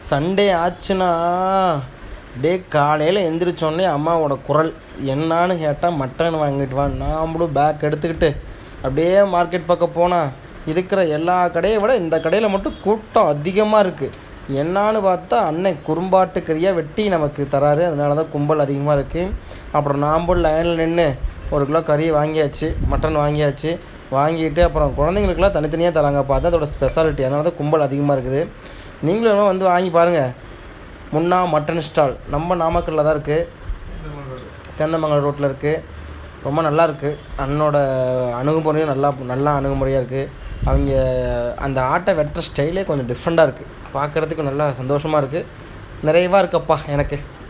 Sunday ஆச்சுன்னா டே காலையில் எந்திரிச்சோடனே அம்மாவோட குரல் என்னான்னு கேட்டால் மட்டன் வாங்கிட்டு வா நாமளும் பேக் எடுத்துக்கிட்டு அப்படியே மார்க்கெட் பக்கம் போனால் இருக்கிற எல்லா கடையை விட இந்த கடையில் மட்டும் கூட்டம் அதிகமாக இருக்குது என்னான்னு பார்த்தா அண்ணன் குறும்பாட்டு கறியாக வெட்டி நமக்கு தராரு அதனால தான் கும்பல் அதிகமாக இருக்குது அப்புறம் நாம்பளும் லைனில் நின்று ஒரு கிலோ கறி வாங்கியாச்சு மட்டன் வாங்கியாச்சு வாங்கிட்டு அப்புறம் குழந்தைங்களுக்குலாம் தனித்தனியாக தராங்க பார்த்தா அதோட ஸ்பெஷாலிட்டி அதனால தான் கும்பல் அதிகமாக இருக்குது நீங்களும் வேணா வந்து வாங்கி பாருங்கள் முன்னா மட்டன் ஸ்டால் நம்ம நாமக்கல்லில் தான் இருக்குது சேந்தமங்கலம் ரோட்டில் இருக்குது ரொம்ப நல்லா இருக்குது அண்ணனோட அணுகுமுறையும் நல்லா நல்லா அணுகுமுறையாக இருக்குது அவங்க அந்த ஆட்டை வெட்டுற ஸ்டைலே கொஞ்சம் டிஃப்ரெண்ட்டாக இருக்குது பார்க்குறதுக்கு நல்லா சந்தோஷமாக இருக்குது நிறைவாக இருக்குப்பா எனக்கு